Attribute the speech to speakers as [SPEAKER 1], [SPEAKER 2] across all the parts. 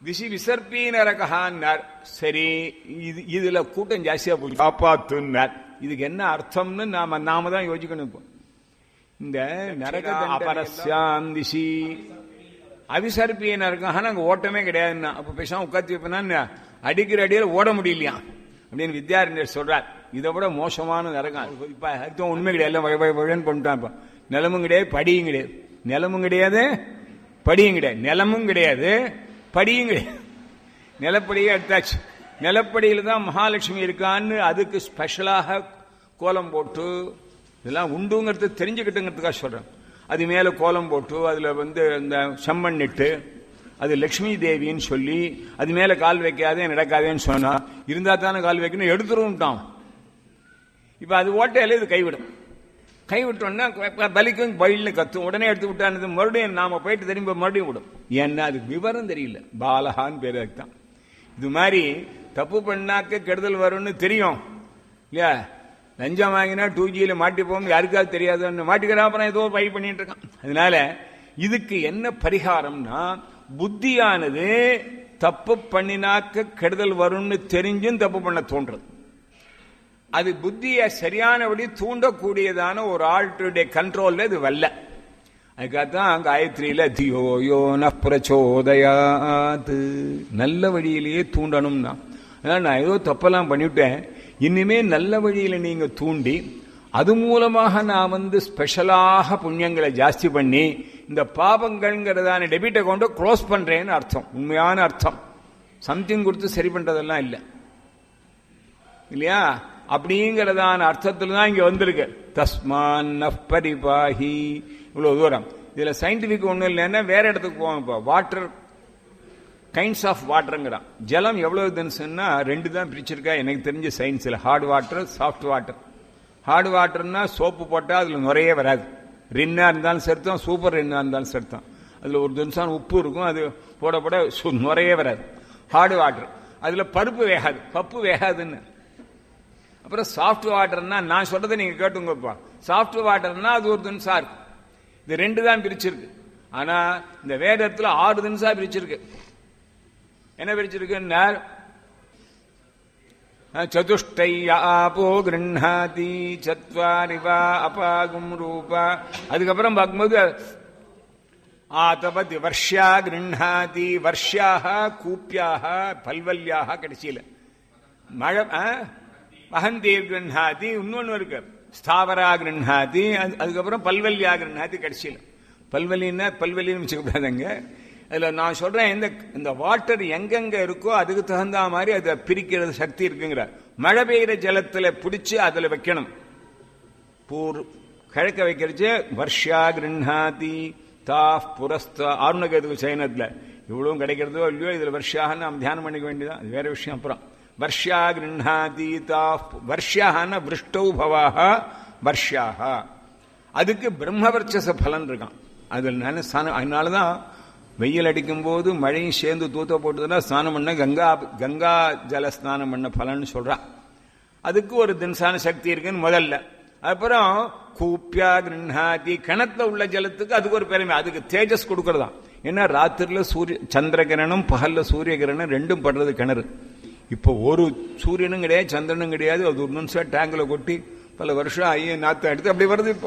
[SPEAKER 1] திசி விசர்ப்பீனரகான்னார் சரி இது இதுல கூட்டம் ஜாஸ்தியா போய் காப்பாத்துன்னார் இதுக்கு என்ன அர்த்தம்னு நாம நாம தான் யோசிக்கணும் இப்போ இந்த நரக அபரஸ்யாம் திசி அவிசர்ப்பிய நரகம் அங்க ஓட்டமே கிடையாதுன்னா அப்ப பேசாம உட்காந்து வைப்பேன்னா அடிக்கிற அடியில ஓட முடியலையா அப்படின்னு வித்யாரண்யர் சொல்றார் இதை விட மோசமான நரகம் இப்ப அர்த்தம் உண்மை கிடையாது எல்லாம் வழ- வழ- வழன்னு பண்ணிட்டான் இப்ப நிலமும் கிடையாது படியும் கிடையாது நிலமும் கிடையாது படியும் கிடையாது நிலமும் கிடையாது படியும் கிடையாது நிலப்படியே எடுத்தாச்சு நிலப்படியில தான் மகாலட்சுமி இருக்கான்னு அதுக்கு ஸ்பெஷலாக கோலம் போட்டு இதெல்லாம் உண்டுங்கிறது தெரிஞ்சுக்கிட்டுங்கிறதுக்காக சொல்றேன் அது மேல கோலம் போட்டு அதுல வந்து இந்த செம்மண் இட்டு அது லட்சுமி தேவின்னு சொல்லி அது மேல கால் வைக்காதே நடக்காதேன்னு சொன்னா இருந்தா தானே கால் வைக்கணும் எடுத்துருட்டான் இப்ப அது ஓட்டையில இது கைவிடும் கைவிட்டோம்னா பலிக்கும் பயில்னு கத்தும் உடனே எடுத்து விட்டானது மறுபடியும் நாம போயிட்டு திரும்பி மறுபடியும் விடும் ஏன்னா அதுக்கு விவரம் தெரியல பாலகான்னு பேர் அதுக்கு தான் இது மாதிரி தப்பு பண்ணாக்க கெடுதல் வரும்னு தெரியும் இல்லையா லஞ்சம் வாங்கினா டூ ஜியில் மாட்டிப்போம் யாருக்காவது தெரியாதுன்னு மாட்டிக்கிறான் அப்புறம் ஏதோ பை பண்ணிட்டு இருக்கான் அதனால இதுக்கு என்ன பரிகாரம்னா புத்தியானது தப்பு பண்ணினாக்க கெடுதல் வரும்னு தெரிஞ்சும் தப்பு பண்ண தோன்றது அது புத்தியை சரியானபடி தூண்டக்கூடியதான ஒரு ஆள்களுடைய கண்ட்ரோல்ல இது வரல அதுக்காகத்தான் காயத்ரியில தியோ யோ பிரச்சோதயாது நல்ல வழியிலேயே தூண்டணும்னா அதனால நான் ஏதோ தப்பெல்லாம் பண்ணிவிட்டேன் இனிமே நல்ல வழியில நீங்க தூண்டி அது மூலமாக நான் வந்து ஸ்பெஷலாக புண்ணியங்களை ஜாஸ்தி பண்ணி இந்த பாபங்கள்ங்கிறதான டெபிட் அக்கௌண்ட்டை க்ளோஸ் பண்றேன்னு அர்த்தம் உண்மையான அர்த்தம் சம்திங் கொடுத்து சரி பண்றதெல்லாம் இல்லை இல்லையா அப்படிங்கிறதான அர்த்தத்தில் தான் இங்க வந்திருக்கு தஸ்மான் நஃப் பரிபாஹி இவ்வளவு தூரம் இதுல சயின்டிபிக் ஒண்ணும் இல்லைன்னா வேற இடத்துக்கு போவோம் இப்போ வாட்டர் கைண்ட்ஸ் ஆஃப் வாட்டருங்கிறான் ஜலம் எவ்வளவு தினசுன்னா ரெண்டு தான் பிரிச்சிருக்கா எனக்கு தெரிஞ்ச சயின்ஸ்ல hard water soft water hard வாட்டர்னா சோப்பு போட்டால் அதுல நுரையே வராது ரின்னா இருந்தாலும் செலுத்தம் சூப்பர் ரின்னா இருந்தாலும் செலுத்தம் அதுல ஒரு தினசான உப்பு இருக்கும் அது போட போட சு- நுரையே வராது ஹார்ட் வாட்டர் அதுல பருப்பு வேகாது பப்பு வேகாதுன்னு அப்புறம் சாஃப்ட் வாட்டர்னா நான் சொல்றதை நீங்க கேட்டுங்கப்பா சாஃப்ட் வாட்டர்னா அது ஒரு தினசா இருக்கு இது ரெண்டு தான் பிரிச்சிருக்கு ஆனா இந்த வேதத்துல ஆறு தினசா பிரிச்சிருக்கு என்ன பிரிச்சிருக்குன்னா சதுஷ்டையாபோ கிருண்ணாதி சத்வாரி வா அபாகும் ரூபா அதுக்கப்புறம் பார்க்கும்போது ஆதபதி வர்ஷா கிருண்ணாதி வர்ஷாக கூப்பியாக பல்வல்யாக கடைசியில மழை ஆ? வகந்தீர் கிருண்ணாதி இன்னொன்னு இருக்கு ஸ்தாவரா கிருண்ணாதி அது- அதுக்கப்புறம் பல்வல்யா கிருண்ணாதி கடைசியில் பல்வலின்னா பல்வலின்னு வச்சுக்கூடாதுங்க அதுல நான் சொல்றேன் இந்த இந்த வாட்டர் எங்கெங்க இருக்கோ அதுக்கு தகுந்த மாதிரி அதை பிரிக்கிறது சக்தி இருக்குங்கிற மழை பெய்கிற ஜலத்துல பிடிச்சு அதுல வைக்கணும் பூர் கிழக்க வைக்கிறச்சு வர்ஷா கிருண்ணாதி தாஃப் புரஸ்த ஆருணகேதுக்கு சைனத்துல இவ்வளவும் கிடைக்கிறதோ இல்லையோ இதுல வர்ஷாக நாம் தியானம் பண்ணிக்க வேண்டியதான் அது வேற விஷயம் அப்புறம் வர்ஷா கிருண்ணாதி தாஃப் வர்ஷான விருஷ்டௌ பவாக வர்ஷாக அதுக்கு பிரம்மவர்ச்சச பலன் இருக்கான் அதில் நான் ஸ்நானம் அதனாலதான் வெயில் அடிக்கும் போது மழையும் சேர்ந்து தூத்த போட்டுதுன்னா ஸ்நானம் பண்ண கங்கா கங்கா ஜல ஸ்நானம் பண்ண பலன்னு சொல்றான் அதுக்கு ஒரு தின்சான சக்தி இருக்குன்னு முதல்ல அப்புறம் கூப்பியா கிருண்ணாதி கிணத்துல உள்ள ஜலத்துக்கு அதுக்கு ஒரு பெருமை அதுக்கு தேஜஸ் கொடுக்கறதாம் ஏன்னா ராத்திரில சூரிய சந்திர கிரணம் பகல்ல சூரிய கிரணம் ரெண்டும் படுறது கிணறு இப்போ ஒரு சூரியனும் கிடையாது சந்திரனும் கிடையாது அது ஒரு நிமிஷம் டேங்கில் கொட்டி பல வருஷம் ஐய நாத்து எடுத்து அப்படி வருது இப்போ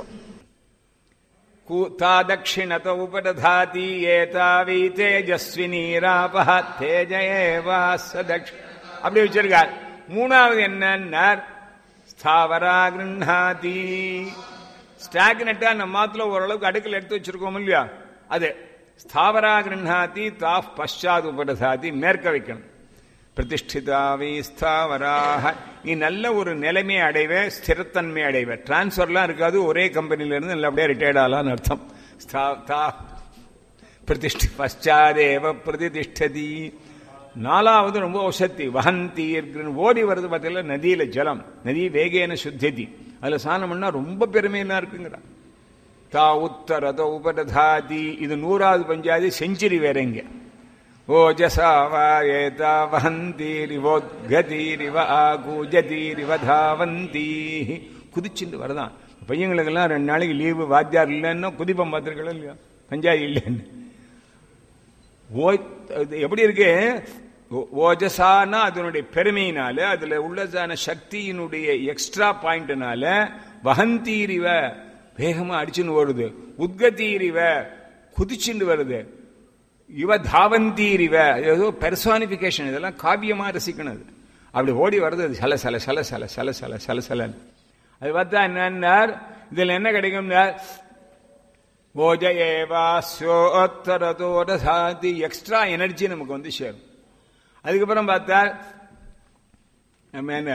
[SPEAKER 1] கூத்தா தட்சிணத உபததாதி ஏதாவி தேஜஸ்வினீராபஹ தேஜயேவாச தக்ஷ அப்படி வச்சிருக்கார் மூணாவது என்னன்னார் ஸ்தாவரா கிருண்ணாதி ஸ்டாக்னட்டா நம்ம மாத்துல ஓரளவுக்கு அடுக்கில் எடுத்து வச்சிருக்கோம் இல்லையா அது ஸ்தாவரா கிருண்ணாதி தாஃப் பஷாத் உபததாதி மேற்க வைக்கணும் பிரதிஷ்டிதாவி ஸ்தாவராக நீ நல்ல ஒரு நிலைமை அடைவே ஸ்திரத்தன்மை அடைவே டிரான்ஸ்ஃபர்லாம் இருக்காது ஒரே கம்பெனில இருந்து நல்ல அப்படியே ரிட்டையர்ட் ஆகலாம்னு அர்த்தம் ஸ்தா- தா- பிரதிஷ்டி பஷாதேவ பிரதிதிஷ்டதி நாலாவது ரொம்ப வசத்தி வகந்தி இருக்கிற ஓடி வருது பார்த்தீங்களா நதியில ஜலம் நதி வேகேன சுத்தியதி அதுல ஸ்நானம் பண்ணா ரொம்ப பெருமையெல்லாம் இருக்குங்கிறா தா உத்தரத உபததாதி இது நூறாவது பஞ்சாதி செஞ்சுரி வேற இங்க ஓஜசா வா ஏதா வஹந்தீரிவோத்கதீரிவ ஆகூஜதீரிவ தாவந்தி குதிச்சுட்டு வரதான் பையங்களுக்கெல்லாம் ரெண்டு நாளைக்கு லீவு வாத்தியார் இல்லைன்னா குதிப்பம் பார்த்துருக்கலாம் இல்லையா பஞ்சாயத்து இல்லைன்னு ஓ இது எப்படி இருக்கு ஓ- ஓஜசானா அதனுடைய பெருமையினால அதுல உள்ளதான சக்தியினுடைய எக்ஸ்ட்ரா பாயிண்ட்னால வகந்தீரிவ வேகமா அடிச்சுன்னு ஓடுது உத்கதீரிவ குதிச்சுண்டு வருது இவ தாவந்தீரிவ ஏதோ பெர்சானிபிகேஷன் இதெல்லாம் காவியமா ரசிக்கணும் அது அப்படி ஓடி வருது அது சல சல சல சல சல சல சல சல அது பார்த்தா என்னன்னார் இதுல என்ன கிடைக்கும்னார் ஓஜ ஏவாசோத்தரதோட சாதி எக்ஸ்ட்ரா எனர்ஜி நமக்கு வந்து சேரும் அதுக்கப்புறம் பார்த்தா நம்ம என்ன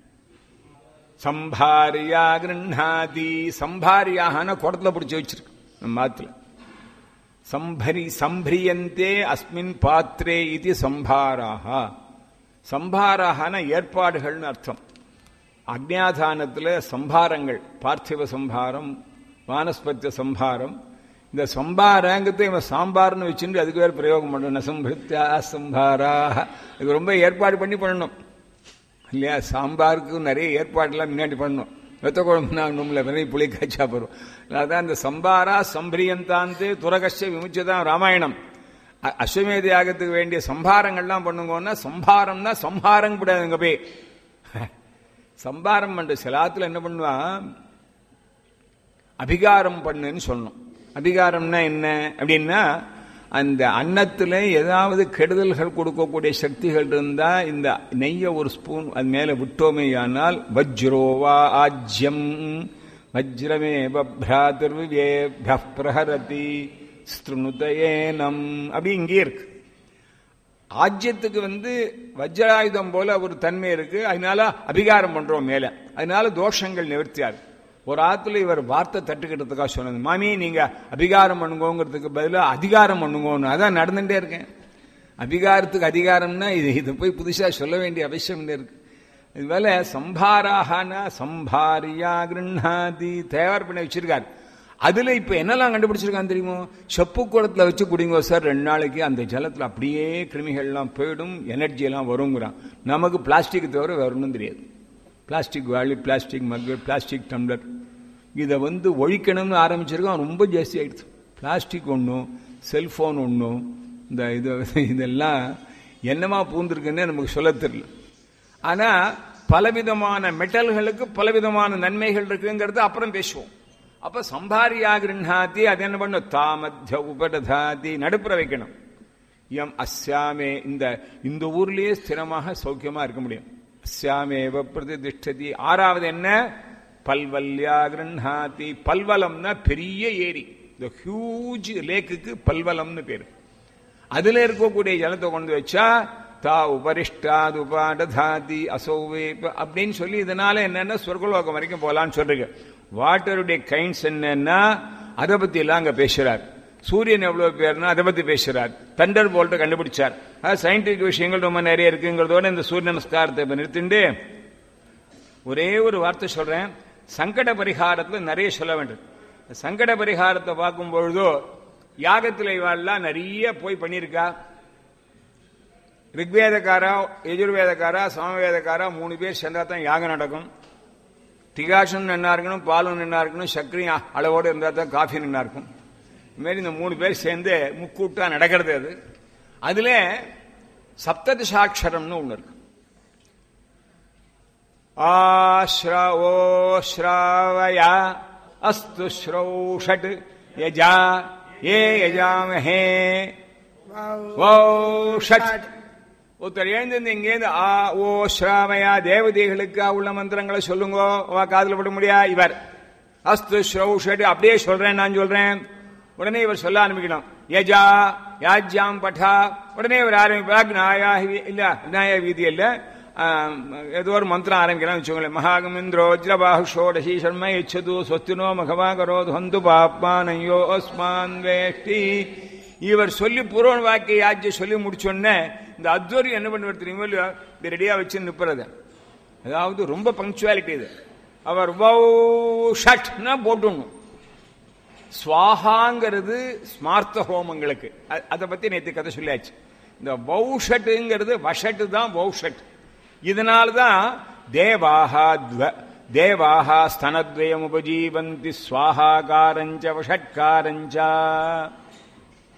[SPEAKER 1] சம்பாரியா கிருண்ணாதி சம்பாரியாகனா குடத்துல பிடிச்சி வச்சிருக்கு நம்ம ஆத்துல சம்பரி சம்பிரியந்தே அஸ்மின் பாத்திரே இது சம்பாராக சம்பாராகன ஏற்பாடுகள்னு அர்த்தம் அக்ஞாதானத்தில் சம்பாரங்கள் பார்த்திவ சம்பாரம் வானஸ்பத்திய சம்பாரம் இந்த சம்பாரங்கிறது இவன் சாம்பார்னு வச்சுட்டு அதுக்கு வேறு பிரயோகம் பண்ணணும் சம்பிருத்தியா சம்பாராக இது ரொம்ப ஏற்பாடு பண்ணி பண்ணணும் இல்லையா சாம்பாருக்கு நிறைய ஏற்பாடுலாம் முன்னாடி பண்ணணும் வெத்த குழம்புனா ஒன்றும்ல நிறைய புளி காய்ச்சா போகிறோம் அதான் இந்த சம்பாரா சம்பிரியந்தாந்து துரகஷ்ட விமுச்சதான் ராமாயணம் அ- அஸ்வமேத யாகத்துக்கு வேண்டிய சம்பாரங்கள்லாம் பண்ணுங்கன்னா சம்பாரம்னா சம்ஹாரம் கூடாதுங்க போய் சம்பாரம் பண்ற சிலாத்துல என்ன பண்ணுவான் அபிகாரம் பண்ணுன்னு சொல்லணும் அபிகாரம்னா என்ன அப்படின்னா அந்த அன்னத்துல ஏதாவது கெடுதல்கள் கொடுக்கக்கூடிய சக்திகள் இருந்தா இந்த நெய்ய ஒரு ஸ்பூன் அது மேல விட்டோமேயானால் வஜ்ரோவா ஆஜ்யம் வஜ்ரமே பப்ராதிர்வியே பிரஹரதி ஸ்ருணுதயேனம் அப்படி இங்கே இருக்கு ஆஜ்யத்துக்கு வந்து வஜ்ராயுதம் போல ஒரு தன்மை இருக்கு அதனால அபிகாரம் பண்றோம் மேல அதனால தோஷங்கள் நிவர்த்தியாது ஒரு ஆத்துல இவர் வார்த்தை தட்டுக்கிட்டதுக்காக சொன்னது மாமி நீங்க அபிகாரம் பண்ணுங்கோங்கிறதுக்கு பதிலாக அதிகாரம் பண்ணுங்கன்னு அதான் நடந்துட்டே இருக்கேன் அபிகாரத்துக்கு அதிகாரம்னா இது இது போய் புதுசா சொல்ல வேண்டிய அவசியம் இல்லை இருக்கு இதுவேல சம்பாராகனா சம்பாரியா கிருண்ணாதி தயார் பண்ணி வச்சிருக்காரு அதுல இப்ப என்னெல்லாம் கண்டுபிடிச்சிருக்கான் தெரியுமோ செப்பு குளத்துல வச்சு குடிங்கோ சார் ரெண்டு நாளைக்கு அந்த ஜலத்துல அப்படியே கிருமிகள்லாம் போயிடும் எனர்ஜி எல்லாம் வருங்கிறான் நமக்கு பிளாஸ்டிக் தவிர வேற ஒன்றும் தெரியாது பிளாஸ்டிக் வாளி பிளாஸ்டிக் மக்கு பிளாஸ்டிக் டம்ளர் இதை வந்து ஒழிக்கணும்னு ஆரம்பிச்சிருக்கோம் ரொம்ப ஜாஸ்தி ஆயிடுச்சு பிளாஸ்டிக் ஒன்றும் செல்போன் ஒன்றும் இந்த இது இதெல்லாம் என்னமா பூந்திருக்குன்னு நமக்கு சொல்ல தெரியல ஆனா பலவிதமான மெட்டல்களுக்கு பலவிதமான நன்மைகள் இருக்குங்கிறது அப்புறம் பேசுவோம் அப்ப சம்பாரியா கிருண்ணாதி அது என்ன பண்ணும் தாமத்திய உபடதாதி நடுப்புற வைக்கணும் எம் அஸ்யாமே இந்த இந்த ஊர்லயே ஸ்திரமாக சௌக்கியமா இருக்க முடியும் அஸ்யாமேவ பிரதிஷ்டதி ஆறாவது என்ன பல்வல்யா கிருண்ணாதி பல்வலம்னா பெரிய ஏரி இந்த ஹியூஜ் லேக்குக்கு பல்வலம்னு பேரு அதுல இருக்கக்கூடிய ஜலத்தை கொண்டு வச்சா தா உபரிஷ்டாது உபாடதாதி அசௌவே அப்படின்னு சொல்லி இதனால என்னன்னா சொர்க்கலோகம் வரைக்கும் போலான்னு சொல்றீங்க வாட்டருடைய கைண்ட்ஸ் என்னன்னா அதை பத்தி எல்லாம் அங்க பேசுறார் சூரியன் எவ்வளவு பேர்னா அதை பத்தி பேசுறார் தண்டர் போல்ட்ட கண்டுபிடிச்சார் சயின்டிபிக் விஷயங்கள் ரொம்ப நிறைய இருக்குங்கிறதோட இந்த சூரிய நமஸ்காரத்தை இப்ப நிறுத்திண்டு ஒரே ஒரு வார்த்தை சொல்றேன் சங்கட பரிகாரத்துல நிறைய சொல்ல வேண்டும் சங்கட பரிகாரத்தை பார்க்கும் பொழுதோ யாகத்தில் இவாள்லாம் நிறைய போய் பண்ணியிருக்கா ரிக்வேதக்காரா எஜுர்வேதக்காரா சமவேதக்காரா மூணு பேர் சேர்ந்தா தான் யாகம் நடக்கும் திகாஷம் நின்னா இருக்கணும் பாலும் நின்னா இருக்கணும் சர்க்கரையும் அளவோடு இருந்தால் தான் காஃபி நின்னா இருக்கும் இதுமாரி இந்த மூணு பேர் சேர்ந்து முக்கூட்டா நடக்கிறது அது அதுல சப்ததிசாட்சரம்னு ஒன்று இருக்கு ஆஸ்ரவோ ஸ்ராவயா அஸ்து ஸ்ரௌஷட் யஜா ஏ யஜாமஹே ஓ ஷட் ஒருத்தர் எழுந்திருந்து இங்கேருந்து ஆ ஓ ஸ்ராமயா தேவதைகளுக்கு உள்ள மந்திரங்களை சொல்லுங்க அவ காதுல பட முடியா இவர் அஸ்து ஸ்ரௌஷட் அப்படியே சொல்றேன் நான் சொல்றேன் உடனே இவர் சொல்ல ஆரம்பிக்கணும் யஜா யாஜ்யாம் பட்டா உடனே இவர் ஆரம்பிப்பார் நாயா இல்ல நாயா வீதி இல்ல ஏதோ ஒரு மந்திரம் ஆரம்பிக்கலாம் வச்சுக்கோங்களேன் மகாகமிந்திரோ வஜ்ரபாஹு ஷோடசி சர்ம இச்சது ஸ்வஸ்தினோ மகவா கரோது ஹந்து பாப்மானையோ அஸ்மான் வேஷ்டி இவர் சொல்லி பூர்வ வாக்கிய யாஜ்ய சொல்லி முடிச்சோடனே இந்த அத்வரி என்ன பண்ணுவார் தெரியுமோ இல்லையோ இப்படி ரெடியா வச்சு நிற்பறது அதாவது ரொம்ப பங்க்சுவாலிட்டி இது அவர் வௌ ஷட்னா போட்டுடணும் ஸ்வாஹாங்கிறது ஸ்மார்த்த ஹோமங்களுக்கு அதை பத்தி நேற்று கதை சொல்லியாச்சு இந்த வௌஷட்டுங்கிறது வஷட்டு தான் வௌஷட் இதனால்தான் தேவாகா தேவாகா ஸ்தனத்வயம் உபஜீவந்தி ஸ்வாஹாகாரஞ்ச வஷட்காரஞ்ச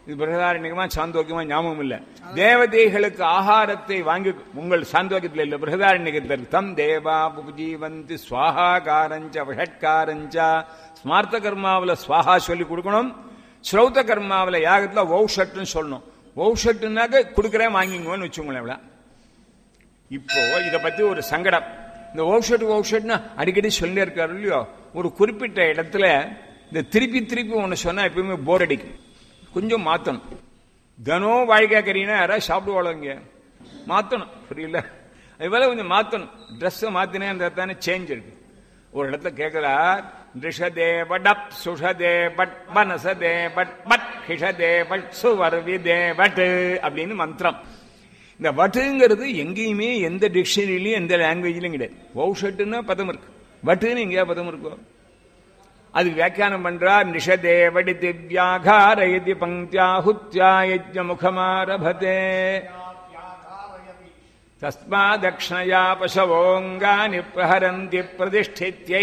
[SPEAKER 1] இது பிரகதாரண்யமா சாந்தோக்கியமா ஞாபகம் இல்ல தேவதைகளுக்கு ஆகாரத்தை வாங்கி உங்கள் சாந்தோக்கியத்தில் இல்ல பிரகதாரண்யத்தில் தம் தேவா புஜீவந்தி சுவாகாரஞ்ச விஷட்காரஞ்ச ஸ்மார்த்த கர்மாவில் சுவாஹா சொல்லி கொடுக்கணும் ஸ்ரௌத்த கர்மாவில் யாகத்துல வௌஷட்டுன்னு சொல்லணும் வௌஷட்டுனாக்க கொடுக்குறேன் வாங்கிங்கன்னு வச்சுங்களேன் இப்போ இதை பத்தி ஒரு சங்கடம் இந்த ஓஷட் ஓஷட்னா அடிக்கடி சொல்லி இருக்காரு இல்லையோ ஒரு குறிப்பிட்ட இடத்துல இந்த திருப்பி திருப்பி ஒன்று சொன்னா எப்பயுமே போர் அடிக்கும் கொஞ்சம் மாத்தணும் தினம் வாழைக்காய் கறினா யாராவது சாப்பிடுவாங்க மாத்தணும் புரியல அதுபோல கொஞ்சம் மாத்தணும் ட்ரெஸ்ஸை மாத்தினே அந்த தானே சேஞ்ச் இருக்கு ஒரு இடத்துல கேட்கிறார் ரிஷதே பட் சுஷதே பட் மனசதே பட் பட் ஹிஷதே பட் சுவர்விதே பட் அப்படின்னு மந்திரம் இந்த வட்டுங்கிறது எங்கேயுமே எந்த டிக்ஷனரிலையும் எந்த லாங்குவேஜ்லையும் கிடையாது வௌஷட்டுன்னா பதம் இருக்கு வட்டுன்னு எங்கேயா பதம் இருக்கோ அதுக்கு வியாக்கியானம் பண்றார் நிஷதே வடி திவ்யாகாரயதி பங்கியாஹுத்யா யஜ்ஞ முகமாரபதே தஸ்மாதக்ஷணயா பசவோங்கானி பிரஹரந்தி பிரதிஷ்டித்யை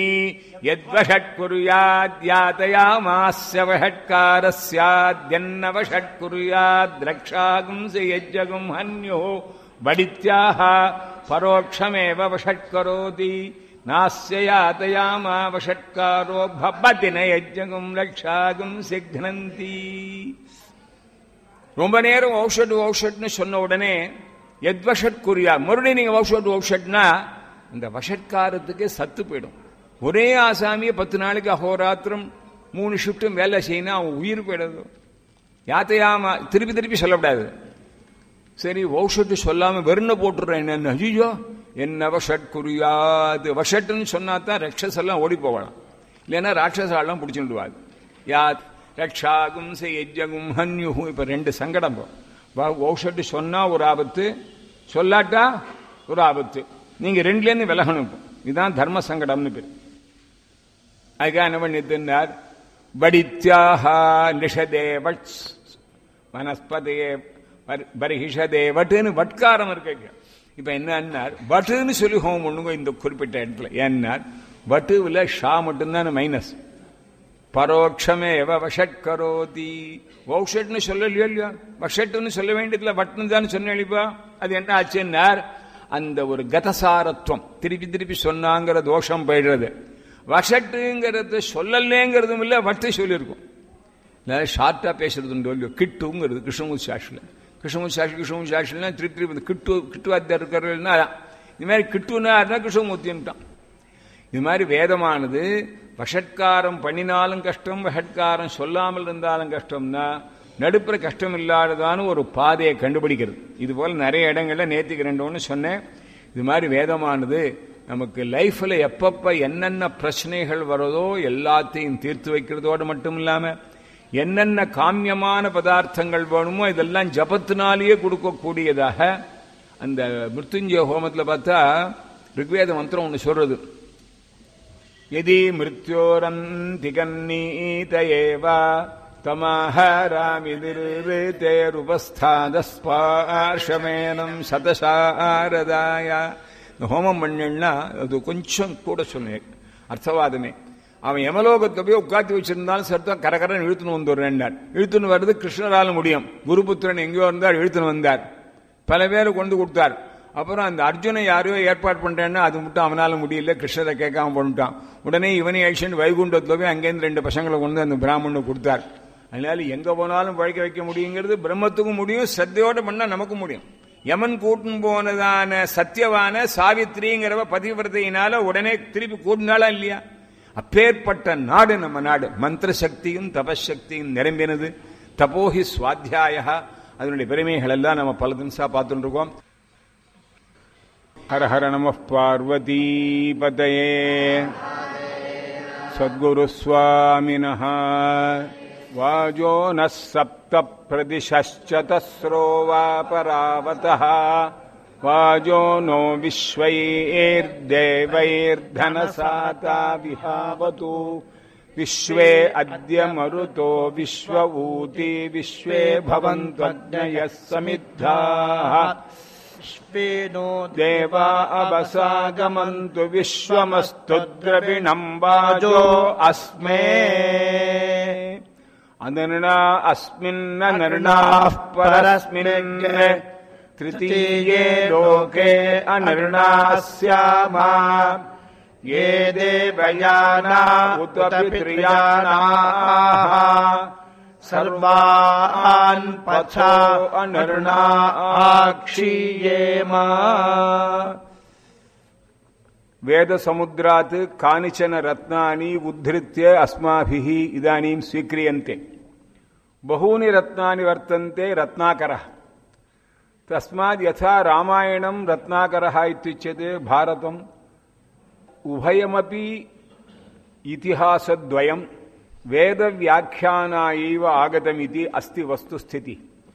[SPEAKER 1] யத்வஷட்குர்யாத்யாதயாமாஸ்ய வஷட்காரஸ்யாத்யன்ன வஷட்குர்யாத்ரக்ஷாகும்சி யஜ்ஜகும் ஹன்யோ வடித்யாஹ பரோக்ஷமேவ வஷட்கரோதி நாஸ்ய யாதயாமா வஷட்காரோ பப்பதி ந யஜ்ஜகும் ரக்ஷாகும் சிக்னந்தி ரொம்ப நேரம் ஔஷட் ஔஷட்னு சொன்ன உடனே எத்வஷட் குறியா மறுபடியும் நீங்க ஔஷட் ஔஷட்னா இந்த வஷட்காரத்துக்கு சத்து போயிடும் ஒரே ஆசாமியை பத்து நாளைக்கு அஹோராத்திரம் மூணு ஷிஃப்ட்டும் வேலை செய்யணும் அவன் உயிர் போயிடுது யாத்தையாம திருப்பி திருப்பி சொல்லக்கூடாது சரி ஔஷட்டு சொல்லாம வெறுன போட்டுடுறேன் என்ன ஐயோ என்ன வஷட் குறியாது வஷட்டுன்னு சொன்னா தான் ரக்ஷஸ் எல்லாம் ஓடி போகலாம் இல்லைன்னா ராட்சசாலாம் பிடிச்சிடுவாது யா ரக்ஷாகும் யஜ்ஜகும் ஹன்யுஹு இப்ப ரெண்டு சங்கடம் ஔஷட்டு சொன்னா ஒரு ஆபத்து சொல்லாட்டா ஒரு ஆபத்து நீங்க ரெண்டுல இருந்து விலகணும் இப்போ இதுதான் தர்ம சங்கடம்னு பேர் அதுக்காக என்ன பண்ணிட்டுனார் படித்யாஹா நிஷதே வட் வனஸ்பதே பரிஹிஷதே வட்டுன்னு வட்காரம் இருக்கு இப்ப என்னன்னார் வட்டுன்னு சொல்லி ஹோம் பண்ணுங்க இந்த குறிப்பிட்ட இடத்துல ஏன்னார் வட்டுவில் ஷா மட்டும்தான் மைனஸ் பரோட்சமே எவ வஷட்கரோதி வௌஷட்னு சொல்லலையோ இல்லையா வஷட்டுன்னு சொல்ல வேண்டியதுல வட்டுன்னு தான் சொன்னேளிப்பா அது என்ன ஆச்சுன்னார் அந்த ஒரு கதசாரத்துவம் திருப்பி திருப்பி சொன்னாங்கிற தோஷம் போயிடுறது வஷட்டுங்கிறது சொல்லலேங்கிறதும் இல்லை வட்டு சொல்லியிருக்கும் இல்லை ஷார்ட்டாக பேசுறது உண்டு இல்லையோ கிட்டுங்கிறது கிருஷ்ணமூர்த்தி சாஷில் கிருஷ்ணமூர்த்தி சாஷி கிருஷ்ணமூர்த்தி சாஷிலாம் திருப்பி திருப்பி கிட்டு கிட்டுவாத்தியார் இருக்கிறதுனா இது மாதிரி கிட்டுனா இருந்தால் கிருஷ்ணமூர்த்தின்ட்டான் இது மாதிரி வேதமானது வஷட்காரம் பண்ணினாலும் கஷ்டம் வஷட்காரம் சொல்லாமல் இருந்தாலும் கஷ்டம்னா நடுப்புற கஷ்டம் இல்லாததான ஒரு பாதையை கண்டுபிடிக்கிறது இது போல நிறைய இடங்கள்ல நேற்றுக்கு ரெண்டு ஒன்று சொன்னேன் இது மாதிரி வேதமானது நமக்கு லைஃப்ல எப்பப்ப என்னென்ன பிரச்சனைகள் வருதோ எல்லாத்தையும் தீர்த்து வைக்கிறதோடு மட்டும் இல்லாம என்னென்ன காமியமான பதார்த்தங்கள் வேணுமோ இதெல்லாம் ஜபத்தினாலேயே கொடுக்கக்கூடியதாக அந்த மிருத்யுஞ்சய ஹோமத்தில் பார்த்தா ரிக்வேத மந்திரம் ஒன்று சொல்றது यदि मृत्योरन्तिकन्नीत एव தமாஹராமிதிருத்தேருபஸ்தாதஸ்பார்ஷமேனம் சதசாரதாய இந்த ஹோமம் பண்ணா அது கொஞ்சம் கூட சொன்னேன் அர்த்தவாதமே அவன் யமலோகத்தை போய் உட்காந்து வச்சிருந்தாலும் சர்த்தம் கரகரன் இழுத்துன்னு வந்துடுறேன்னார் இழுத்துன்னு வர்றது கிருஷ்ணரால முடியும் குருபுத்திரன் எங்கேயோ இருந்தார் இழுத்துன்னு வந்தார் பல பேர் கொண்டு கொடுத்தார் அப்புறம் அந்த அர்ஜுனை யாரையோ ஏற்பாடு பண்றேன்னா அது மட்டும் அவனால முடியல கிருஷ்ணரை கேட்காம பண்ணிட்டான் உடனே இவனை அழிச்சுன்னு வைகுண்டத்துல போய் அங்கேருந்து ரெண்டு பசங்களை கொண்டு அந்த பிராமணனை கொடுத்தார் அதனால எங்க போனாலும் பழைக்க வைக்க முடியுங்கிறது பிரம்மத்துக்கும் முடியும் சத்தையோட பண்ணா நமக்கும் முடியும் யமன் கூட்டும் போனதான சத்தியவான சாவித்திரிங்கிறவ பதிவிரதையினால உடனே திருப்பி கூட்டினாலா இல்லையா அப்பேற்பட்ட நாடு நம்ம நாடு மந்திர சக்தியும் தபசக்தியும் நிரம்பினது தபோஹி சுவாத்தியாய அதனுடைய பெருமைகள் எல்லாம் நம்ம பல தினசா பார்த்துட்டு இருக்கோம் हर हर नमः पार्वतीपतये सद्गुरुस्वामिनः वाजो नः सप्त प्रदिशश्चतस्रो वा परावतः वाजो नो विश्वैर्देवैर्धनसाता विहावतु विश्वे अद्य मरुतो विश्व ऊती विश्वे भवन्त्वज्ञयः समिद्धाः
[SPEAKER 2] विश्वेनो
[SPEAKER 1] देवा अवसागमन्तु विश्वमस्तु द्रविणम् वाजो अस्मे அனருணா அஸ்மின் நருணாः பரஸ்மின் திருத்தீயே லோகே அனருணா ஸ்யாமா ये देवयाना उत पितृयानाः
[SPEAKER 2] सर्वान् पथा अनरुणा आक्षीयेम
[SPEAKER 1] वेदसमुद्रात् कानिचन रत्नानि उद्धृत्य अस्माभिः इदानीं स्वीक्रियन्ते बहूनि रत्नानि वर्तन्ते रत्नाकरः तस्मात् यथा रामायणं रत्नाकरः इत्युच्यते भारतम् उभयमपि इतिहासद्वयं वेदव्याख्यानायैव आगतमिति अस्ति वस्तुस्थितिः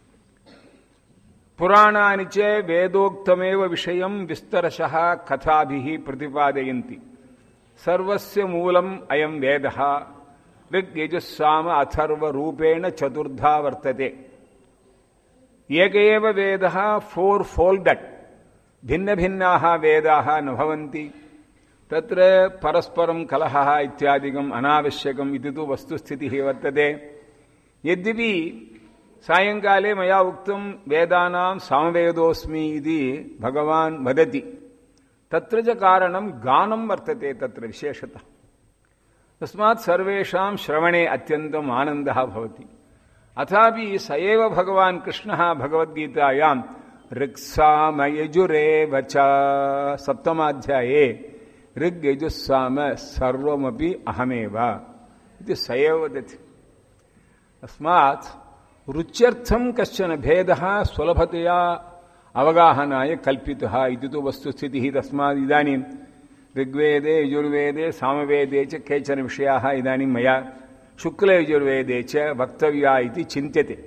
[SPEAKER 1] पुराणानि च वेदोक्तमेव विषयं विस्तरशः कथाभिः प्रतिपादयन्ति सर्वस्य मूलम् अयं वेदः ऋग्यजुस्साम अथर्वरूपेण चतुर्धा वर्तते एक एव वेदः फोर् फोल्डड् भिन्नभिन्नाः वेदाः न भवन्ति तत्र परस्परं कलहः इत्यादिकम् अनावश्यकम् इति तु वस्तुस्थितिः वर्तते यद्यपि सायङ्काले मया उक्तं वेदानां सामवेदोऽस्मि इति भगवान् वदति तत्र च कारणं गानं वर्तते तत्र विशेषतः तस्मात् सर्वेषां श्रवणे अत्यन्तम् आनन्दः भवति अथापि स एव भगवान् कृष्णः भगवद्गीतायां ऋक्सामयजुरेव च सप्तमाध्याये ऋग्यजुस्साम सर्वमपि अहमेव इति स एव वदति तस्मात् रुच्यर्थं कश्चन भेदः सुलभतया अवगाहनाय कल्पितः इति तु वस्तुस्थितिः तस्मात् इदानीं ऋग्वेदे यजुर्वेदे सामवेदे च केचन विषयाः इदानीं मया शुक्लयजुर्वेदे च वक्तव्या इति चिन्त्यते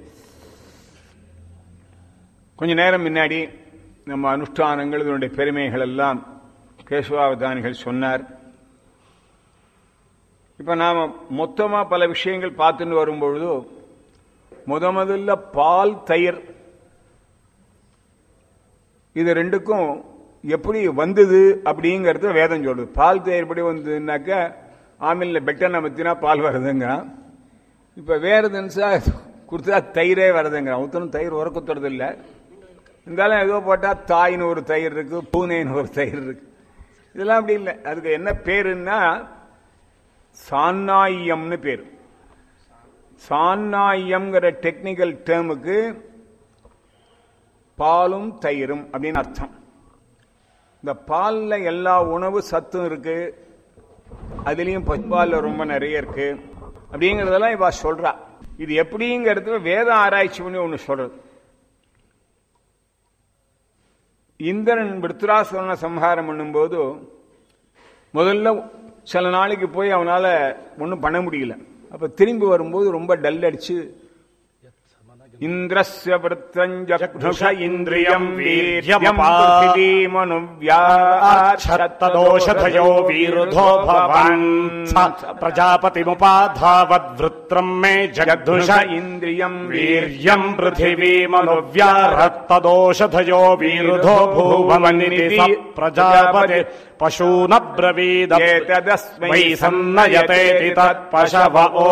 [SPEAKER 1] கொஞ்ச நேரம் முன்னாடி நம்ம அனுஷ்டானங்கள் இதனுடைய பெருமைகள் எல்லாம் கேசவாவதானிகள் சொன்னார் இப்ப நாம மொத்தமா பல விஷயங்கள் பார்த்துட்டு வரும்பொழுது முத முதல்ல பால் தயிர் இது ரெண்டுக்கும் எப்படி வந்தது அப்படிங்கிறது வேதம் சொல்றது பால் தயிர் எப்படி வந்ததுன்னாக்க ஆமில்ல பெட்டனை பத்தினா பால் வருதுங்க இப்ப வேற தினசா கொடுத்தா தயிரே வருதுங்க ஒருத்தரும் தயிர் உறக்கத்துறது இல்லை இருந்தாலும் ஏதோ போட்டா தாயின்னு ஒரு தயிர் இருக்கு பூனைன்னு ஒரு தயிர் இருக்கு இதெல்லாம் அப்படி இல்லை அதுக்கு என்ன பேருன்னா சான்னாயம்னு பேர் சான்னாயம்ங்கிற டெக்னிக்கல் டேர்முக்கு பாலும் தயிரும் அப்படின்னு அர்த்தம் இந்த பால்ல எல்லா உணவு சத்தும் இருக்கு அதுலயும் பசும்பால்ல ரொம்ப நிறைய இருக்கு அப்படிங்கறதெல்லாம் இவ சொல்றா இது எப்படிங்கிறது வேத ஆராய்ச்சி பண்ணி ஒண்ணு சொல்றது இந்திரன் விருத்ராசுரனை சம்ஹாரம் பண்ணும்போது முதல்ல சில நாளைக்கு போய் அவனால ஒன்றும் பண்ண முடியல அப்ப திரும்பி வரும்போது ரொம்ப டல் அடிச்சு இந்திரஸ்ய விருத்தஞ்சக்ஷ இந்திரியம் வீரியம்
[SPEAKER 3] तदोषधयो वीरुधो भवान् प्रजापतिमुपाधावद्वृत्रम् मे जगद्धुष
[SPEAKER 1] இந்திரியம்
[SPEAKER 3] वीर्यम् पृथिवीमनुव्यारत्तदोषधयो वीरुधो भूवमनिति स प्रजापति पशूनब्रवीद
[SPEAKER 1] एतदस्मै
[SPEAKER 3] वै सन्नयतेति तत्पशव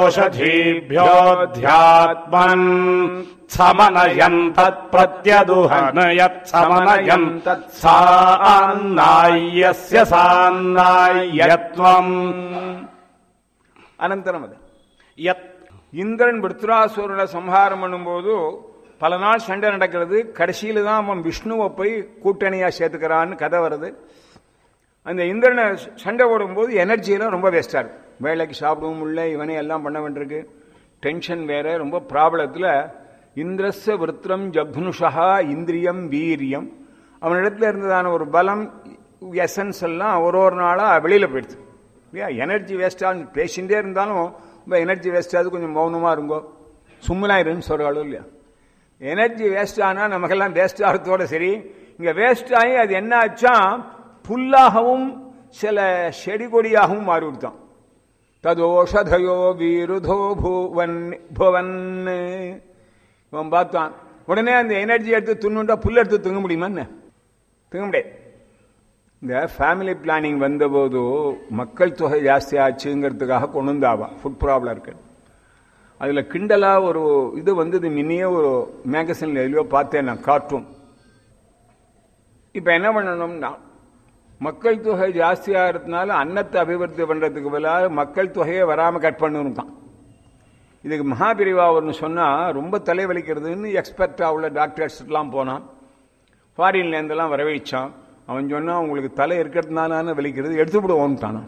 [SPEAKER 3] ओषधीभ्योऽध्यात्मन् समनयम् तत्प्रत्यदुहन यत्समनयम् तत्सान्नाय्यस्य सान्नाय्यत्वम्
[SPEAKER 1] அனந்தரம் அது
[SPEAKER 3] यत्
[SPEAKER 1] இந்திரன் விருத்ராசுரனை சம்ஹாரம் பண்ணும்போது பல நாள் சண்டை நடக்கிறது கடைசியில தான் அவன் விஷ்ணுவை போய் கூட்டணியா சேர்த்துக்கிறான்னு கதை வருது அந்த இந்திரனை சண்டை போடும்போது எனர்ஜியெல்லாம் ரொம்ப வேஸ்டா இருக்கு வேலைக்கு சாப்பிடவும் முடியல இவனே எல்லாம் பண்ண வேண்டியிருக்கு டென்ஷன் வேற ரொம்ப ப்ராப்ளத்துல இந்திரஸ்ய விருத்திரம் ஜக்னுஷா இந்திரியம் வீரியம் அவனிடத்துல இருந்ததான ஒரு பலம் எசன்ஸ் எல்லாம் ஒரு ஒரு நாளா வெளியில போயிடுது இல்லையா எனர்ஜி வேஸ்டா பேசிகிட்டே இருந்தாலும் ரொம்ப எனர்ஜி வேஸ்டாது கொஞ்சம் மௌனமா இருங்கோ சும்மலா இருன்னு சொல்றாளோ இல்லையா எனர்ஜி வேஸ்ட் ஆனா நமக்கெல்லாம் வேஸ்ட் ஆகிறதோட சரி இங்க வேஸ்ட் ஆகி அது என்ன ஆச்சா புல்லாகவும் சில செடி கொடியாகவும் மாறி விடுத்தான் ததோஷதயோ வீருதோ பூவன் புவன் இவன் பார்த்தான் உடனே அந்த எனர்ஜி எடுத்து துண்ணுண்டா புல் எடுத்து தூங்க முடியுமா என்ன தூங்க முடியாது இந்த ஃபேமிலி பிளானிங் வந்தபோது மக்கள் தொகை ஜாஸ்தி ஆச்சுங்கிறதுக்காக கொண்டு வந்தாவா ஃபுட் ப்ராப்ளம் இருக்கு அதுல கிண்டலா ஒரு இது வந்தது முன்னையே ஒரு மேகசின்ல எதுலையோ பார்த்தேன் நான் கார்ட்டூன் இப்ப என்ன பண்ணணும்னா மக்கள் தொகை ஜாஸ்தியா இருக்கிறதுனால அன்னத்தை அபிவிருத்தி பண்றதுக்கு பதிலாக மக்கள் தொகையை வராம கட் பண்ணணும் இதுக்கு மகாபிரிவா ஒன்று சொன்னா ரொம்ப தலைவலிக்கிறதுன்னு எக்ஸ்பர்ட்டா உள்ள டாக்டர்ஸ் எல்லாம் போனான் ஃபாரின்ல இருந்தெல்லாம் வரவழைச்சான் அவன் சொன்னா உங்களுக்கு தலை இருக்கிறதுனால வலிக்கிறது எடுத்து விடுவோம்ட்டானா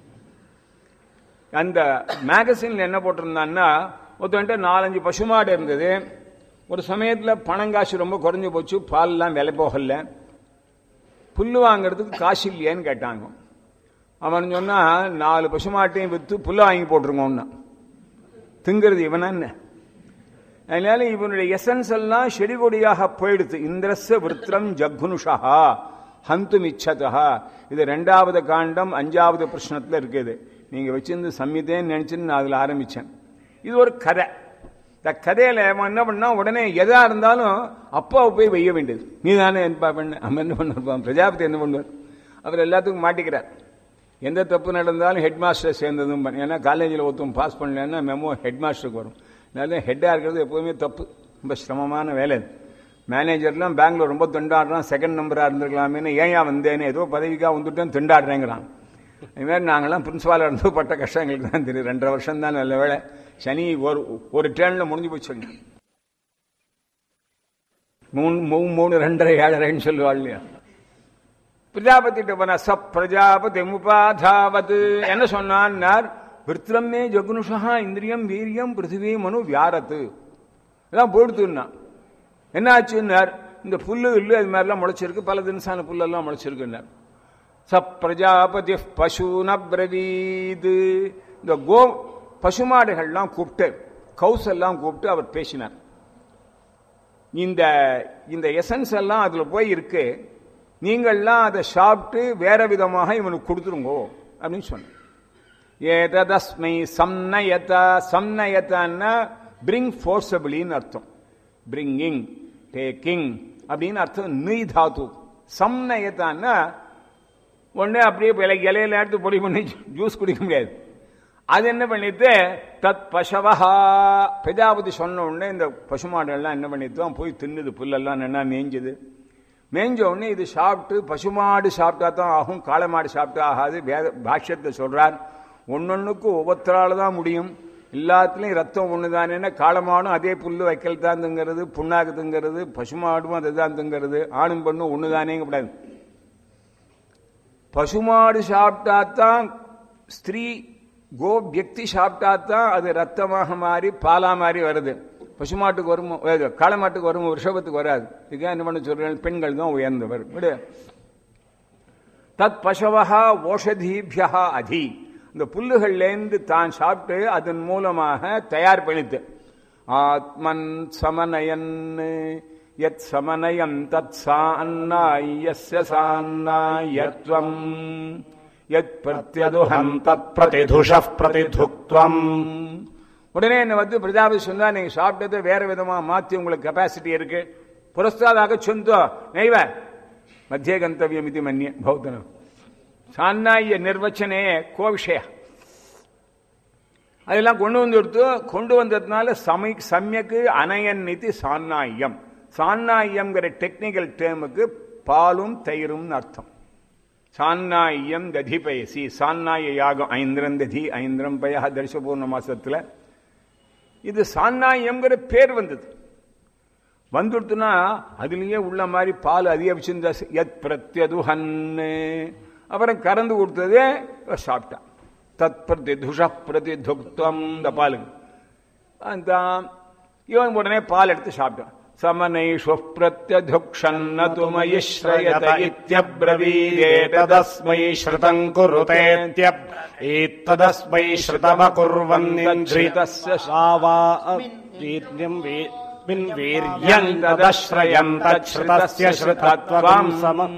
[SPEAKER 1] அந்த மேகசின்ல என்ன போட்டிருந்தான்னா ஒருத்தன்ட்ட நாலஞ்சு பசுமாடு இருந்தது ஒரு சமயத்தில் பணங்காசு ரொம்ப குறைஞ்சு போச்சு பால்லாம் விலை போகல புல்லு வாங்குறதுக்கு காசு இல்லையேன்னு கேட்டாங்க அவன் சொன்னா நாலு பசுமாட்டையும் விற்று புல்லை வாங்கி போட்டுருங்கோன்னா திங்கிறது இவனா என்ன அதனால இவனுடைய எசன்ஸ் எல்லாம் செடி கொடியாக போயிடுது இந்திரச விருத்திரம் ஜக்குனுஷா ஹந்து மிச்சதா இது ரெண்டாவது காண்டம் அஞ்சாவது பிரச்சனத்தில் இருக்குது நீங்க வச்சிருந்து சம்மிதேன்னு நினைச்சுன்னு நான் அதில் ஆரம்பிச்சேன் இது ஒரு கதை இந்த கதையில அவன் என்ன பண்ணா உடனே எதா இருந்தாலும் அப்பாவை போய் வைய வேண்டியது நீ தானே என்ன பண்ண அவன் என்ன பண்ணுவான் பிரஜாபதி என்ன பண்ணுவார் அவர் எல்லாத்துக்கும் மாட்டிக்கிறார் எந்த தப்பு நடந்தாலும் ஹெட் மாஸ்டர் சேர்ந்ததும் பண்ண- ஏன்னா காலேஜில் ஒருத்தன் பாஸ் பண்ணலன்னா மெமோ ஹெட் மாஸ்டருக்கு வரும் அதனால ஹெட்டாக இருக்கிறது எப்போதுமே தப்பு ரொம்ப சிரமமான வேலை அது மேனேஜர்லாம் பெங்களூர் ரொம்ப திண்டாடுறான் செகண்ட் நம்பராக இருந்திருக்கலாமேன்னு ஏன் வந்தேன்னு ஏதோ பதவிக்காக வந்துட்டேன் திண்டாடுறேங்கிறான் இது மாதிரி நாங்கள்லாம் பிரின்சிபாலாக இருந்து பட்ட கஷ்டம் எங்களுக்கு தான் தெரியும் ரெண்டரை வருஷம் தான் நல்ல வேலை சனி ஒரு ஒரு டேர்னில் முடிஞ்சு போச்சுங்க மூணு மூணு மூணு ரெண்டரை ஏழரைன்னு சொல்லுவாள் இல்லையா பிரஜாபதிட்ட போன ச பிரஜாபதி முபாதாவத் என்ன சொன்னார் விருத்திரமே ஜகுனுஷா இந்திரியம் வீரியம் பிருத்திவி மனு வியாரத்து எல்லாம் போடுத்துன்னா என்ன ஆச்சுன்னார் இந்த புல்லு இல்லு அது மாதிரிலாம் முளைச்சிருக்கு பல தினசான புல்லெல்லாம் முளைச்சிருக்குன்னார் ச பிரஜாபதி பசூன பிரவீது இந்த கோ பசுமாடுகள்லாம் கூப்பிட்டு கவுஸ் எல்லாம் கூப்பிட்டு அவர் பேசினார் இந்த இந்த எசன்ஸ் எல்லாம் அதுல போய் இருக்கு நீங்கள்லாம் அதை சாப்பிட்டு வேற விதமாக இவனுக்கு கொடுத்துருங்கோ அப்படின்னு சொன்னார் ஏததஸ்மை சம்னயத சம்னயத்தான்னா பிரிங் ஃபோர்ஸபிளின்னு அர்த்தம் பிரிங்கிங் டேக்கிங் அப்படின்னு அர்த்தம் நீ தாத்து சம்னயத்தான்னா உடனே அப்படியே இலை இலையில எடுத்து பொடி பண்ணி ஜூஸ் குடிக்க முடியாது அது என்ன பண்ணிட்டு தத் பசவஹா பிரஜாபதி சொன்ன உடனே இந்த பசுமாடுகள்லாம் என்ன பண்ணிட்டு போய் தின்னுது புல்லெல்லாம் என்ன மேய்ஞ்சுது மேய்ஞ்ச உடனே இது சாப்பிட்டு பசுமாடு சாப்பிட்டா தான் ஆகும் காளை மாடு சாப்பிட்டா ஆகாது வேத பாஷ்யத்தை சொல்றார் ஒன்னொன்னுக்கு ஒவ்வொருத்தரால தான் முடியும் எல்லாத்துலயும் ரத்தம் ஒண்ணுதானேன்னா காளமாடும் அதே புல்லு வைக்கல் தான் திங்கிறது புண்ணாக்கு திங்கிறது பசுமாடும் அதுதான் திங்கிறது ஆணும் பெண்ணும் ஒண்ணுதானேங்க கூடாது பசுமாடு சாப்பிட்டா தான் ஸ்திரீ கோ வியக்தி சாப்பிட்டா தான் அது ரத்தமாக மாறி பாலா மாறி வருது பசுமாட்டுக்கு வரும் காளை மாட்டுக்கு வரும் ரிஷபத்துக்கு வராது இதுக்காக என்ன பண்ண சொல்றேன் பெண்கள் தான் உயர்ந்தவர் விடு தத் பசவஹா ஓஷதீபியா அதி இந்த புல்லுகள்லேருந்து தான் சாப்பிட்டு அதன் மூலமாக தயார் பண்ணித்து ஆத்மன் சமனயன் யத் சமனயம் தத் சான்னாயஸ்ய சான்னாயத்வம் யத் பிரத்யதுஹம் தத்
[SPEAKER 3] प्रतिधुषः प्रतिधुक्त्वम्
[SPEAKER 1] உடனே என்ன வந்து பிரஜாபதி சொன்னா நீங்க சாப்பிட்டதை வேற விதமா மாத்தி உங்களுக்கு கெப்பாசிட்டி இருக்கு புரஸ்தாதாக சொந்தோ நைவ மத்திய கந்தவியம் இது மன்னிய பௌத்தனம் சான்னாய நிர்வச்சனே கோ விஷய அதெல்லாம் கொண்டு வந்து எடுத்து கொண்டு வந்ததுனால சமை சமயக்கு அனயன் நிதி சான்னாயம் சான்னாயம்ங்கிற டெக்னிக்கல் டேர்முக்கு பாலும் தயிரும் அர்த்தம் சான்னாயம் ததிபயசி சான்னாய யாகம் ஐந்திரம் ததி ஐந்திரம் பய தரிசபூர்ண மாசத்துல இது சான்னாயம்ங்கிற பேர் வந்தது வந்துடுத்துனா அதுலயே உள்ள மாதிரி பால் அதிக வச்சிருந்தா எத் பிரத்யதுஹன்னு அப்புறம் கறந்து கொடுத்ததே இவ சாப்பிட்டா தத் பிரதிதுஷ பிரதிதுக்தம் இந்த பாலுக்கு அந்த இவன் உடனே பால் எடுத்து சாப்பிட்டான் சமனைஷு பிரத்யதுக்ஷன்ன துமயிஸ்ரயத இத்யப்ரவீதேத
[SPEAKER 3] तदस्मै श्रुतम् कुरुतेत्यब् एतदस्मै श्रुतमकुर्वन्निन्द्रितस्य सावा वीर्यम् वीर्मिन् वीर्यम् तदश्रयम् तच्छ्रुतस्य श्रुतत्वम् समम्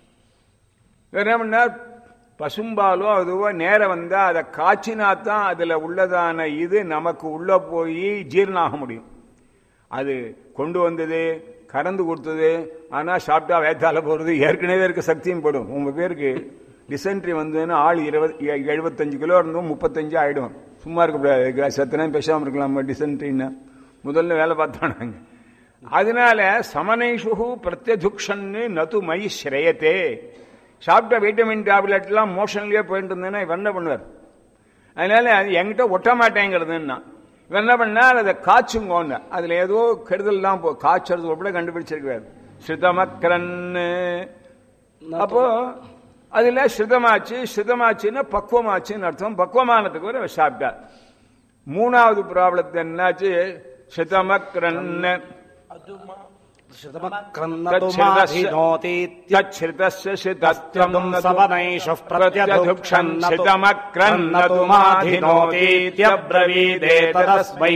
[SPEAKER 1] என்ன பண்ணார் பசும்பாலோ அதுவோ நேரம் வந்தா அதை காய்ச்சினா தான் அதுல உள்ளதான இது நமக்கு உள்ள போய் ஜீரணாக முடியும் அது கொண்டு வந்தது கறந்து கொடுத்தது ஆனா சாப்பிட்டா வேத்தால போறது ஏற்கனவே இருக்க சக்தியும் போடும் உங்க பேருக்கு டிசென்ட்ரி வந்ததுன்னா ஆள் இருபது எழுபத்தஞ்சு கிலோ இருந்தும் முப்பத்தஞ்சு ஆயிடும் சும்மா இருக்கக்கூடாது சத்தனம் பேசாமல் இருக்கலாம் டிசன்ட்ரின்னா முதல்ல வேலை பார்த்தோம் நாங்க அதனால சமனைஷு பிரத்யதுக்ஷன்னு நது மை ஸ்ரேயத்தே சாப்பிட்ட வைட்டமின் டேப்லெட்லாம் மோஷன்லயே போயிட்டு இருந்தேன்னா இவன் என்ன பண்ணுவார் அதனால அது என்கிட்ட ஒட்ட மாட்டேங்கிறதுன்னா இவன் என்ன பண்ணா அதை காய்ச்சுங்கோன்னு அதுல ஏதோ கெடுதல் போ காய்ச்சறது கூட கண்டுபிடிச்சிருக்கிறார் ஸ்ருதமக்கரன்னு அப்போ அதுல ஸ்ருதமாச்சு ஸ்ருதமாச்சுன்னா பக்குவமாச்சுன்னு அர்த்தம் பக்குவமானதுக்கு ஒரு சாப்பிட்டார் மூணாவது ப்ராப்ளத்தை என்னாச்சு ஸ்ருதமக்கரன்னு तच्छ्रितस्य शितत्वम्
[SPEAKER 3] सवनैषुः
[SPEAKER 1] प्रत्यधुक्षन्नतु माधिनोतीत्यब्रवीदेतदस्मै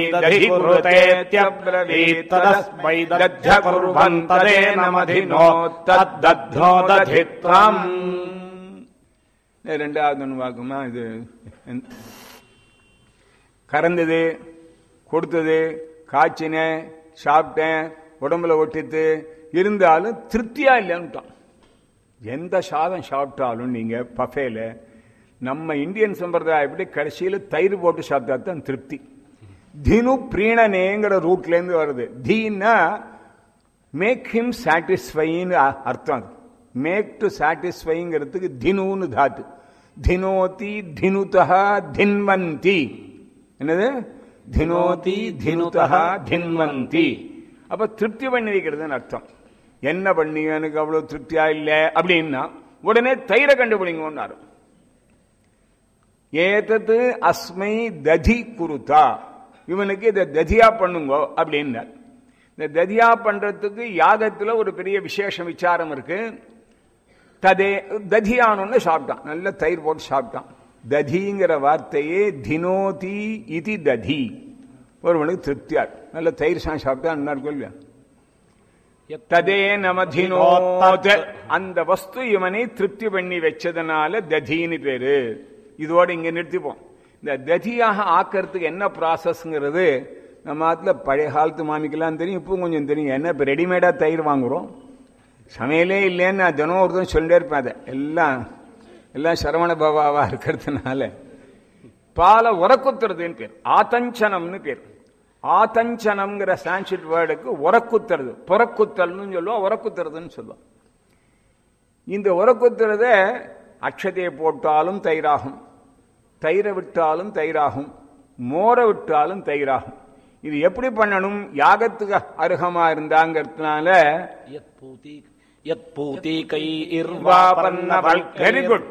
[SPEAKER 1] दधिकुरुतेत्यब्रवीतदस्मै दध्यकुर्वन्तदेनमधिनो तद्दध्नो दधित्वम् ரெண்டாவது ஒன்று வாக்குமா இது கறந்தது கொடுத்தது காய்ச்சினேன் சாப்பிட்டேன் உடம்புல ஒட்டித்து இருந்தாலும் திருப்தியா இல்லைன்னுட்டான் எந்த சாதம் சாப்பிட்டாலும் நீங்க பஃபேல நம்ம இந்தியன் சம்பிரதாயப்படி கடைசியில் தயிர் போட்டு சாப்பிட்டா தான் திருப்தி தினு பிரீணனேங்கிற ரூட்ல இருந்து வருது தீன்னா மேக் ஹிம் சாட்டிஸ்ஃபைன்னு அர்த்தம் அது மேக் டு சாட்டிஸ்ஃபைங்கிறதுக்கு தினுன்னு தாத்து தினோதி தினுதா தின்வந்தி என்னது தினோதி தினுதா தின்வந்தி அப்ப திருப்தி பண்ணி வைக்கிறதுன்னு அர்த்தம் என்ன பண்ணி எனக்கு அவ்வளவு திருப்தியா இல்லை அப்படின்னா உடனே தயிரை கண்டுபிடிங்கன்னாரு ஏதத்து அஸ்மை ததி குருதா இவனுக்கு இதை ததியா பண்ணுங்கோ அப்படின்னார் இந்த ததியா பண்றதுக்கு யாகத்துல ஒரு பெரிய விசேஷ விசாரம் இருக்கு ததே ததியானு சாப்பிட்டான் நல்ல தயிர் போட்டு சாப்பிட்டான் ததிங்கிற வார்த்தையே தினோதி இது ததி ஒருவனுக்கு திருப்தியா நல்ல தயிர் சான் சாப்பிட்டா நல்லா இருக்கும் இல்லையா ததே நமதினோத் அந்த வஸ்து இவனை திருப்தி பண்ணி வச்சதுனால ததின்னு பேரு இதோட இங்க நிறுத்திப்போம் இந்த ததியாக ஆக்கிறதுக்கு என்ன ப்ராசஸ்ங்கிறது நம்ம ஆத்துல பழைய காலத்து மாமிக்கெல்லாம் தெரியும் இப்போ கொஞ்சம் தெரியும் என்ன இப்போ ரெடிமேடா தயிர் வாங்குறோம் சமையலே இல்லைன்னு நான் தினம் ஒருத்தன் சொல்லிட்டே இருப்பேன் அதை எல்லாம் எல்லாம் சரவண பவாவா இருக்கிறதுனால பாலை உரக்குத்துறதுன்னு பேர் ஆதஞ்சனம்னு பேர் ஆதஞ்சனம்ங்கிற சான்ஸ்கிரிட் வேர்டுக்கு உரக்குத்துறது புறக்குத்தல்னு சொல்லுவோம் உரக்குத்துறதுன்னு சொல்லுவோம் இந்த உரக்குத்துறத அக்ஷதையை போட்டாலும் தயிராகும் தயிரை விட்டாலும் தயிராகும் மோரை விட்டாலும் தயிராகும் இது எப்படி பண்ணணும் யாகத்துக்கு அருகமா இருந்தாங்கிறதுனால வெரி குட்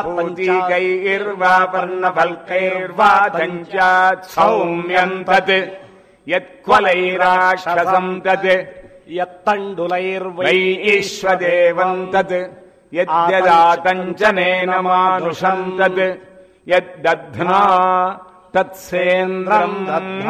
[SPEAKER 1] சௌமியம் தத் யத்வலைராட்சசம் தத்
[SPEAKER 3] यत्तण्डुलैर्वै
[SPEAKER 1] வை ஈஸ்வதேவம் தத் யத்யதாதஞ்சனேன மானுஷம் தத் யத்தத்னா தத்சேந்திரம்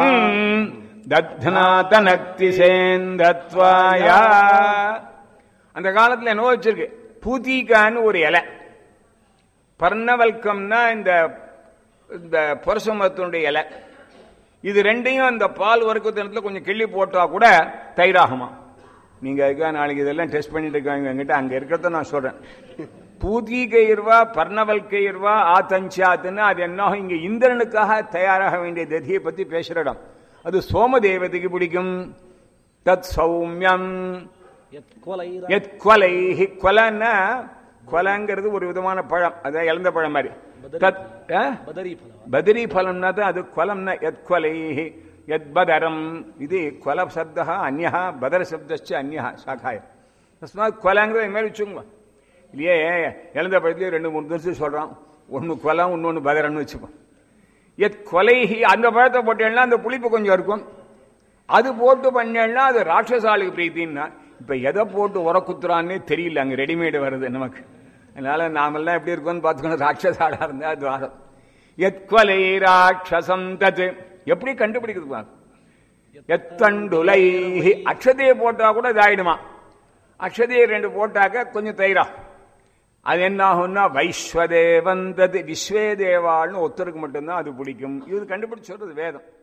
[SPEAKER 1] தத்னா தனக்தி சேந்தத்வாயா அந்த காலத்துல என்ன வச்சிருக்கு பூத்திகான்னு ஒரு இலை பர்ணவல்கம்னா இந்த இந்த புரசமரத்தினுடைய இலை இது ரெண்டையும் அந்த பால் வர்க்கத்தினத்துல கொஞ்சம் கிள்ளி போட்டா கூட தயிராகுமா நீங்க அதுக்காக நாளைக்கு இதெல்லாம் டெஸ்ட் பண்ணிட்டு இருக்காங்க என்கிட்ட அங்க இருக்கிறத நான் சொல்றேன் பூதீகயிர்வா பர்ணவல்கயிர்வா ஆத்தஞ்சாத்துன்னு அது என்ன இங்க இந்திரனுக்காக தயாராக வேண்டிய ததியை பத்தி பேசுற இடம் அது சோம தேவதைக்கு பிடிக்கும் தத் சௌமியம் எத் கொலைஹி கொலைன்னா கொலைங்கிறது ஒரு விதமான பழம் அதான் இழந்த பழம் மாதிரி தத் பதரி பலம்னா தான் அது கொலம்னா எத் கொலைஹி எத் பதரம் இது கொல சப்தா அந்யா பதர சப்தச்சு அந்யா சாக்காய தஸ்மாத் கொலைங்கிறத இது மாதிரி வச்சுக்கோங்க இல்லையே இழந்த பழத்துலேயே ரெண்டு மூணு நிமிஷம் சொல்றான் ஒன்னு கொலம் இன்னொன்னு பதரம்னு வச்சுப்போம் எத் கொலைஹி அந்த பழத்தை போட்டேன்னா அந்த புளிப்பு கொஞ்சம் இருக்கும் அது போட்டு பண்ணேன்னா அது ராட்சசாலுக்கு பிரீத்தின்னா இப்ப எதை போட்டு உரக்குத்துறான்னே தெரியல அங்க ரெடிமேடு வருது நமக்கு அதனால நாமெல்லாம் எப்படி இருக்கோம்னு பார்த்துக்கணும் ராட்சசாடா இருந்தா துவாரம் எத்வலை ராட்சசம் தத் எப்படி கண்டுபிடிக்கிறது பாரு எத்தண்டுலை அக்ஷதையை போட்டா கூட இதாயிடுமா அக்ஷதையை ரெண்டு போட்டாக்க கொஞ்சம் தயிரா அது என்ன ஆகும்னா வைஸ்வதேவந்தது விஸ்வேதேவாள்னு ஒருத்தருக்கு மட்டும்தான் அது பிடிக்கும் இது கண்டுபிடிச்சு சொல்றது வேதம்